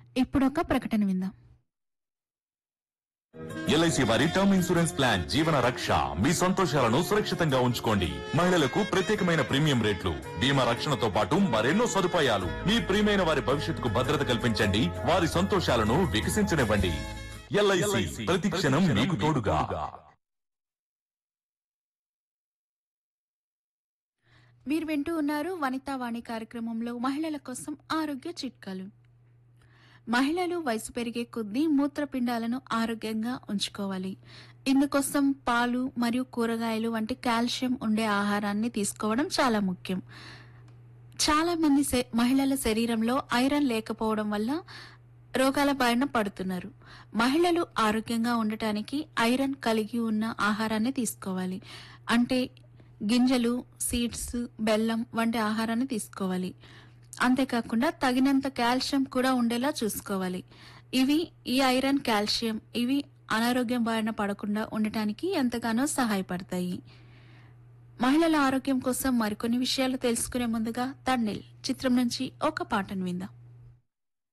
ఇప్పుడొక ప్రకటన విందాం ఎల్ఐసి వారి టర్మ్ ఇన్సూరెన్స్ ప్లాన్ జీవన రక్ష మీ సంతోషాలను సురక్షితంగా ఉంచుకోండి మహిళలకు ప్రత్యేకమైన ప్రీమియం రేట్లు బీమా రక్షణతో పాటు మరెన్నో సదుపాయాలు మీ ప్రియమైన వారి భవిష్యత్తుకు భద్రత కల్పించండి వారి సంతోషాలను వికసించనివ్వండి ఎల్ఐసి ప్రతి క్షణం మీకు తోడుగా మీరు వింటూ ఉన్నారు వనితా వాణి కార్యక్రమంలో మహిళల కోసం ఆరోగ్య చిట్కాలు మహిళలు వయసు పెరిగే కొద్దీ మూత్రపిండాలను ఆరోగ్యంగా ఉంచుకోవాలి ఇందుకోసం పాలు మరియు కూరగాయలు వంటి కాల్షియం ఉండే ఆహారాన్ని తీసుకోవడం చాలా ముఖ్యం చాలా మంది శ- మహిళల శరీరంలో ఐరన్ లేకపోవడం వల్ల రోగాల బారిన పడుతున్నారు మహిళలు ఆరోగ్యంగా ఉండటానికి ఐరన్ కలిగి ఉన్న ఆహారాన్ని తీసుకోవాలి అంటే గింజలు సీడ్స్ బెల్లం వంటి ఆహారాన్ని తీసుకోవాలి అంతేకాకుండా తగినంత కాల్షియం కూడా ఉండేలా చూసుకోవాలి ఇవి ఈ ఐరన్ కాల్షియం ఇవి అనారోగ్యం బారిన పడకుండా ఉండటానికి ఎంతగానో సహాయపడతాయి మహిళల ఆరోగ్యం కోసం మరికొన్ని విషయాలు తెలుసుకునే ముందుగా తండ్రిల్ చిత్రం నుంచి ఒక పాటను విందాం